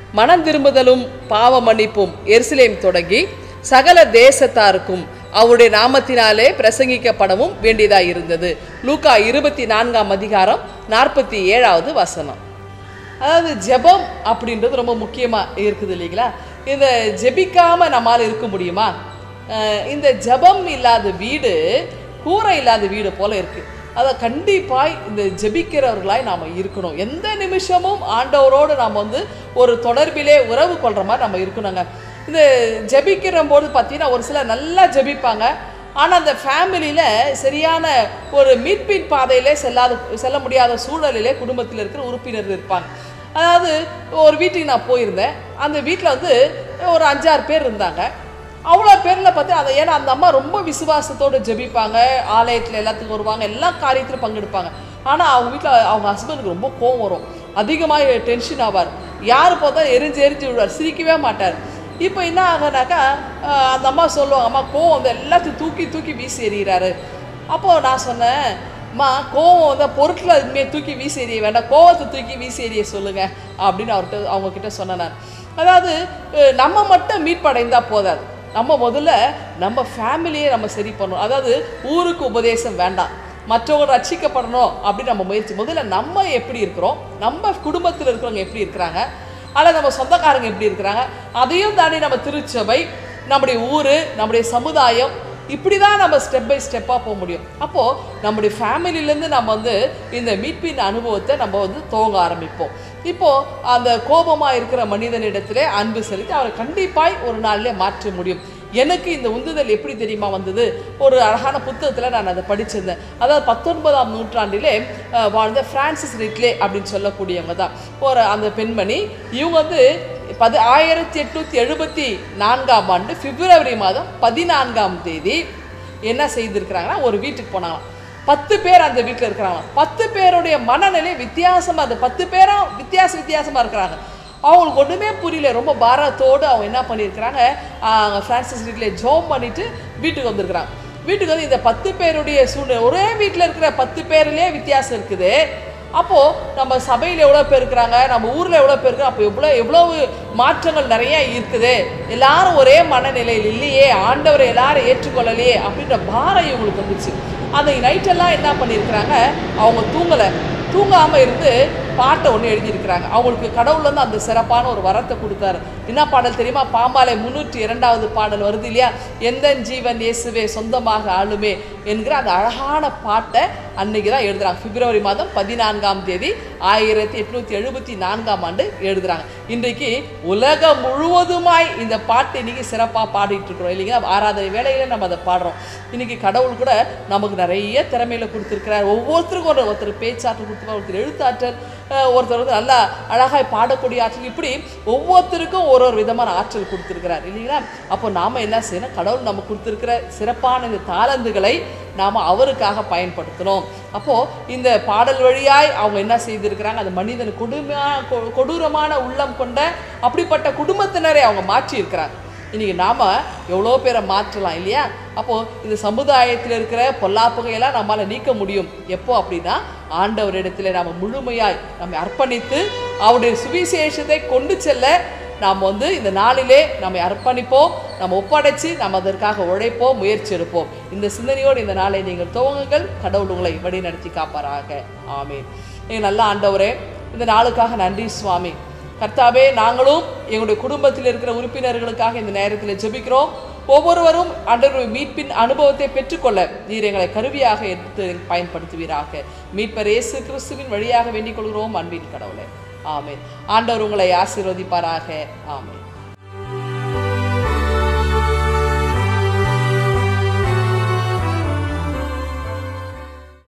மனம் திரும்புதலும் பாவ மன்னிப்பும் எருசலேம் தொடங்கி சகல தேசத்தாருக்கும் அவருடைய நாமத்தினாலே பிரசங்கிக்கப்படவும் வேண்டியதாக இருந்தது லூக்கா இருபத்தி நான்காம் அதிகாரம் நாற்பத்தி ஏழாவது வசனம் அதாவது ஜெபம் அப்படின்றது ரொம்ப முக்கியமாக இருக்குது இல்லைங்களா இந்த ஜெபிக்காம நம்மால் இருக்க முடியுமா அஹ் இந்த ஜெபம் இல்லாத வீடு கூரை இல்லாத வீடு போல இருக்கு அதை கண்டிப்பாய் இந்த ஜெபிக்கிறவர்களாய் நாம் இருக்கணும் எந்த நிமிஷமும் ஆண்டவரோடு நாம் வந்து ஒரு தொடர்பிலே உறவு கொள்கிற மாதிரி நம்ம இருக்கணுங்க இந்த ஜெபிக்கிற போது பார்த்தீங்கன்னா ஒரு சிலர் நல்லா ஜெபிப்பாங்க ஆனால் அந்த ஃபேமிலியில் சரியான ஒரு மீட்பின் பாதையிலே செல்லாத செல்ல முடியாத சூழலிலே குடும்பத்தில் இருக்கிற உறுப்பினர்கள் இருப்பாங்க அதாவது ஒரு வீட்டுக்கு நான் போயிருந்தேன் அந்த வீட்டில் வந்து ஒரு அஞ்சாறு பேர் இருந்தாங்க அவ்வளோ பேரில் பார்த்து அதை ஏன்னா அந்த அம்மா ரொம்ப விசுவாசத்தோடு ஜெபிப்பாங்க ஆலயத்தில் எல்லாத்துக்கும் வருவாங்க எல்லா காரியத்திலும் பங்கெடுப்பாங்க ஆனால் அவங்க வீட்டில் அவங்க ஹஸ்பண்டுக்கு ரொம்ப கோவம் வரும் அதிகமாக டென்ஷன் ஆவார் யார் பார்த்தா எரிஞ்சு எரிஞ்சு விடுவார் சிரிக்கவே மாட்டார் இப்போ என்ன ஆகுனாக்கா ஆஹ் அந்த அம்மா சொல்லுவாங்க அம்மா கோவம் வந்து எல்லாத்தையும் தூக்கி தூக்கி வீசி எறிகிறாரு அப்போது நான் சொன்னேன் அம்மா கோவம் வந்து பொருட்களை இனிமேல் தூக்கி வீசி எறிய வேண்டாம் கோவத்தை தூக்கி வீசி எறிய சொல்லுங்க அப்படின்னு அவர்கிட்ட அவங்க கிட்ட சொன்னேன் நான் அதாவது அஹ் நம்ம மட்டும் மீட்படைந்தா போதாது நம்ம முதல்ல நம்ம ஃபேமிலியை நம்ம சரி பண்ணணும் அதாவது ஊருக்கு உபதேசம் வேண்டாம் மற்றவங்க ரட்சிக்கப்படணும் அப்படின்னு நம்ம முயற்சி முதல்ல நம்ம எப்படி இருக்கிறோம் நம்ம குடும்பத்தில் இருக்கிறவங்க எப்படி இருக்கிறாங்க அல்லது நம்ம சொந்தக்காரங்க எப்படி இருக்கிறாங்க அதையும் தாண்டி நம்ம திருச்சபை நம்முடைய ஊர் நம்முடைய சமுதாயம் இப்படி தான் நம்ம ஸ்டெப் பை ஸ்டெப்பாக போக முடியும் அப்போது நம்முடைய ஃபேமிலியிலேருந்து நம்ம வந்து இந்த மீட்பின் அனுபவத்தை நம்ம வந்து துவங்க ஆரம்பிப்போம் இப்போது அந்த கோபமாக இருக்கிற மனிதனிடத்திலே அன்பு செலுத்தி அவரை கண்டிப்பாய் ஒரு நாளிலே மாற்ற முடியும் எனக்கு இந்த உந்துதல் எப்படி தெரியுமா வந்தது ஒரு அழகான புத்தகத்தில் நான் அதை படிச்சிருந்தேன் அதாவது பத்தொன்பதாம் நூற்றாண்டிலே அஹ், வாழ்ந்த பிரான்சிஸ் ரிட்லே அப்படின்னு சொல்லக்கூடியவங்க தான் ஒரு அந்த பெண்மணி இவங்க வந்து பது ஆயிரத்தி எட்நூற்றி எழுபத்தி நான்காம் ஆண்டு பிப்ரவரி மாதம் பதினான்காம் தேதி என்ன செய்திருக்கிறாங்கன்னா ஒரு வீட்டுக்கு போனாங்களாம் பத்து பேர் அந்த வீட்டில் இருக்கிறாங்களாம் பத்து பேருடைய மனநிலை வித்தியாசமாக அது பத்து பேரும் வித்தியாச வித்தியாசமாக இருக்கிறாங்க அவங்களுக்கு ஒன்றுமே புரியல ரொம்ப பாரத்தோடு அவங்க என்ன பண்ணியிருக்கிறாங்க ஆஹ் ஃப்ரான்சிஸ் வீட்டில் ஜோம் பண்ணிட்டு வீட்டுக்கு வந்திருக்கிறாங்க வீட்டுக்கு வந்து இந்த பத்து பேருடைய சூழ்நிலை ஒரே வீட்டில் இருக்கிற பத்து பேர்லேயே வித்தியாசம் இருக்குது அப்போது நம்ம சபையில் எவ்வளோ பேர் இருக்கிறாங்க நம்ம ஊரில் எவ்வளோ பேர் இருக்கிறாங்க அப்போ எவ்வளோ எவ்வளவு மாற்றங்கள் நிறைய இருக்குது எல்லாரும் ஒரே மனநிலையில் இல்லையே ஆண்டவரை எல்லாரும் ஏற்றுக்கொள்ளலையே அப்படின்ற பாரம் இவங்களுக்கு வந்துச்சு அந்த நைட்டெல்லாம் என்ன பண்ணியிருக்கிறாங்க அவங்க தூங்கலை தூங்காமல் இருந்து பாட்டை ஒன்று எழுதியிருக்கிறாங்க அவங்களுக்கு கடவுள்லேருந்து அந்த சிறப்பான ஒரு வரத்தை கொடுத்தாரு என்ன பாடல் தெரியுமா பாம்பாலை முன்னூற்றி இரண்டாவது பாடல் வருது இல்லையா எந்த ஜீவன் இயேசுவே சொந்தமாக ஆளுமே என்கிற அந்த அழகான பாட்டை அன்னைக்கு தான் எழுதுறாங்க பிப்ரவரி மாதம் பதினான்காம் தேதி ஆயிரத்தி எட்நூற்றி எழுபத்தி நான்காம் ஆண்டு எழுதுறாங்க இன்றைக்கு உலகம் முழுவதுமாய் இந்த பாட்டு இன்னைக்கு சிறப்பாக பாடிட்டு இருக்கிறோம் இல்லைங்களா ஆராதனை வேலையில் நம்ம அதை பாடுறோம் இன்னைக்கு கடவுள் கூட நமக்கு நிறைய திறமையில கொடுத்துருக்கிறார் ஒவ்வொருத்தருக்கும் ஒரு ஒருத்தர் பேச்சாற்றல் கொடுத்துருப்பார் ஒருத்தர் எழுத்தாற்றல் அஹ் ஒருத்தர் வந்து நல்லா அழகாய் பாடக்கூடிய ஆற்றல் இப்படி ஒவ்வொருத்தருக்கும் ஒரு ஒரு விதமான ஆற்றல் கொடுத்துருக்கிறார் இல்லைங்களா அப்போ நாம் என்ன செய்யணும் கடவுள் நமக்கு கொடுத்துருக்கிற சிறப்பான இந்த தாளந்துகளை நாம் அவருக்காக பயன்படுத்தணும் அப்போது இந்த பாடல் வழியாய் அவங்க என்ன செய்திருக்கிறாங்க அந்த மனிதன் கொடுமையான கொ- கொடூரமான உள்ளம் கொண்ட அப்படிப்பட்ட குடும்பத்தினரை அவங்க மாற்றி இருக்கிறாங்க இன்றைக்கி நாம் எவ்வளோ பேரை மாற்றலாம் இல்லையா அப்போது இந்த சமுதாயத்தில் இருக்கிற பொல்லாப்புகையெல்லாம் நம்மால் நீக்க முடியும் எப்போ அப்படின்னா ஆண்டவரிடத்தில் நாம் முழுமையாய் நம்மை அர்ப்பணித்து அவருடைய சுவிசேஷத்தை கொண்டு செல்ல நாம் வந்து இந்த நாளிலே நம்மை அர்ப்பணிப்போம் நம்ம ஒப்படைச்சு நாம் அதற்காக உழைப்போம் முயற்சி எடுப்போம் இந்த சிந்தனையோடு இந்த நாளை நீங்கள் துவங்குங்கள் கடவுள் உங்களை வழிநடத்தி காப்பாராக ஆமென் நீங்கள் நல்ல ஆண்டவரே இந்த நாளுக்காக நன்றி சுவாமி கர்த்தாவே நாங்களும் எங்களுடைய குடும்பத்தில் இருக்கிற உறுப்பினர்களுக்காக இந்த நேரத்தில் ஜெபிக்கிறோம் ஒவ்வொருவரும் ஆண்டவருடைய மீட்பின் அனுபவத்தை பெற்றுக்கொள்ள நீர் எங்களை கருவியாக எடுத்து பயன்படுத்துவீராக மீட்பர் இயேசு கிறிஸ்துவின் வழியாக வேண்டிக் கொள்கிறோம் அன்பின் கடவுளே ஆமென் ஆண்டவர் உங்களை ஆசீர்வதிப்பாராக ஆமென்